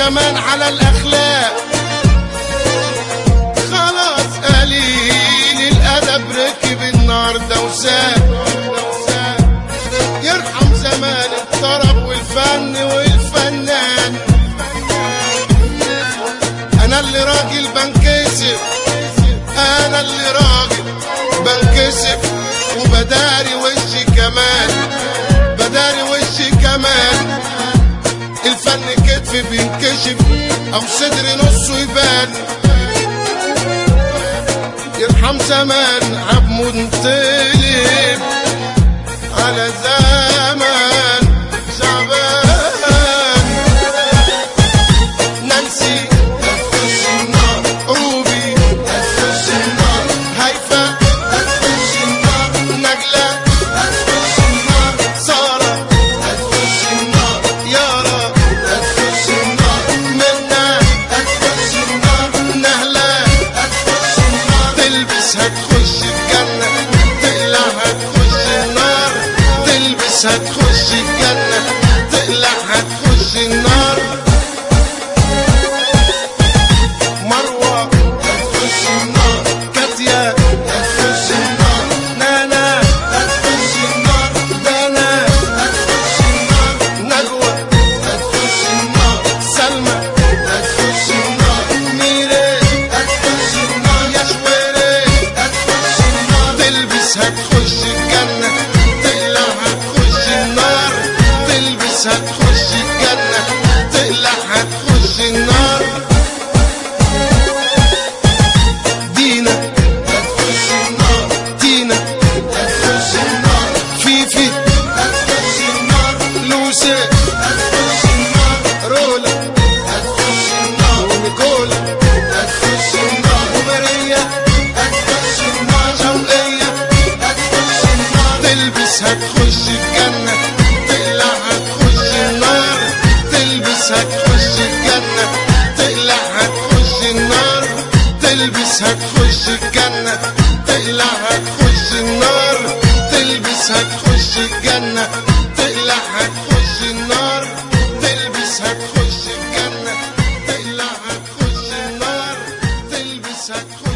كمان على الاخلاق خلاص قليل الادب ركب النهارده وساب يرحم زمان الطرب والفن والفنان انا اللي راجل بنكسب انا اللي راجل بنكسب وبداري وشي كمان بداري وشي كمان الفن كتفي بينكشف او صدري نصه يبان يرحم زمان عب منطلب على زمان شعبان نانسي هتخش النار روبي هتخش النار هيفا هتخش النار نجلة هتخش النار سارة هتخش النار يارا هتخش النار منى هتخش النار نهلة هتخش النار تلبس هتخش الجنة تقلع هتخش النار تلبس هتخش الجنة تقلع هتخش النار مروة هتخش النار كاتيا هتخش النار نانا هتخش النار دانا هتخش النار نجوى هتخش النار سلمى هتخش النار ميري هتخش النار يا شويري هتخش النار تلبس هتخش الجنة تقلع هتخش النار تلبس هتخش الجنة تقلع هتخش النار دينا هتخش النار تينا هتخش النار فيفي هتخش النار لوسي هتخش النار رولا هتخش النار ونيكولا هتخش النار وماريا هتخش النار شوقية هتخش النار تلبس هتخش الجنة تقلع هتخش النار تلبس هتخش الجنة تقلع هتخش النار تلبس هتخش الجنة تقلع هتخش النار تلبس هتخش الجنة تقلع هتخش النار تلبس هتخش الجنة تقلع هتخش النار تلبس هتخش